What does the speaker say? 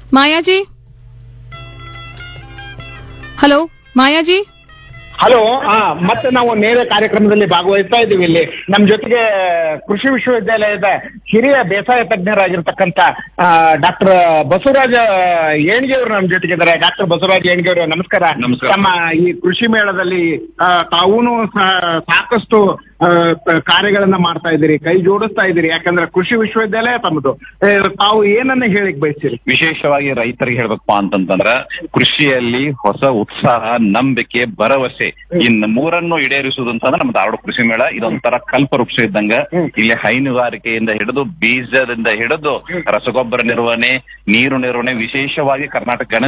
ಮಾಯಾಜಿ hello ಮಾಯಾಜಿ hello ಹಾ ಮತ್ತೆ ನಾವು ನೇರ ಕಾರ್ಯಕ್ರಮದಲ್ಲಿ ಭಾಗವಹಿಸ್ತಾ ಇದ್ದೀವಿ ಇಲ್ಲಿ ನಮ್ಮ ಜೊತೆಗೆ ಕೃಷಿ ವಿಶ್ವವಿದ್ಯಾಲಯದ ಹಿರಿಯ ಬೇಸಾಯ ತಜ್ಞರಾಗಿರ್ತಕ್ಕಂಥ ಡಾಕ್ಟರ್ ಬಸವರಾಜ ಏಣಿಗೆ ಅವರು ನಮ್ಮ ಜೊತೆಗಿದ್ದಾರೆ ಡಾಕ್ಟರ್ ಬಸವರಾಜ ಏಣಿಗೆ ಅವರು ನಮಸ್ಕಾರ ನಮಸ್ಕಾರ. ನಮ್ಮ ಈ ಕೃಷಿ ಮೇಳದಲ್ಲಿ ಆ, ತಾವೂನು ಸಹ ಸಾಕಷ್ಟು ಆ, ಕ- ಕಾರ್ಯಗಳನ್ನ ಮಾಡ್ತಾ ಇದ್ದೀರಿ ಕೈ ಜೋಡಿಸ್ತಾ ಇದ್ದೀರಿ ಯಾಕಂದ್ರೆ ಕೃಷಿ ವಿಶ್ವವಿದ್ಯಾಲಯ ತಮ್ಮದು ಆ, ತಾವು ಏನನ್ನ ಹೇಳಿಕ್ ಬಯಸ್ತೀರಿ ವಿಶೇಷವಾಗಿ ರೈತರಿಗೆ ಹೇಳ್ಬೇಕಪ್ಪ ಅಂತಂತಂದ್ರ ಕೃಷಿಯಲ್ಲಿ ಹೊಸ ಉತ್ಸಾಹ ನಂಬಿಕೆ ಭರವಸೆ ಇನ್ ಮೂರನ್ನು ಈಡೇರಿಸುವುದು ಅಂತಂದ್ರೆ ನಮ್ಮ ಧಾರವಾಡ ಕೃಷಿ ಮೇಳ ಇದೊಂಥರ ಕಲ್ಪವೃಕ್ಷ ಇದ್ದಂಗ ಇಲ್ಲಿ ಹೈನುಗಾರಿಕೆಯಿಂದ ಹಿಡಿದು ಬೀಜದಿಂದ ಹಿಡಿದು ರಸಗೊಬ್ಬರ ನಿರ್ವಹಣೆ ನೀರು ನಿರ್ವಹಣೆ ವಿಶೇಷವಾಗಿ ಕರ್ನಾಟಕ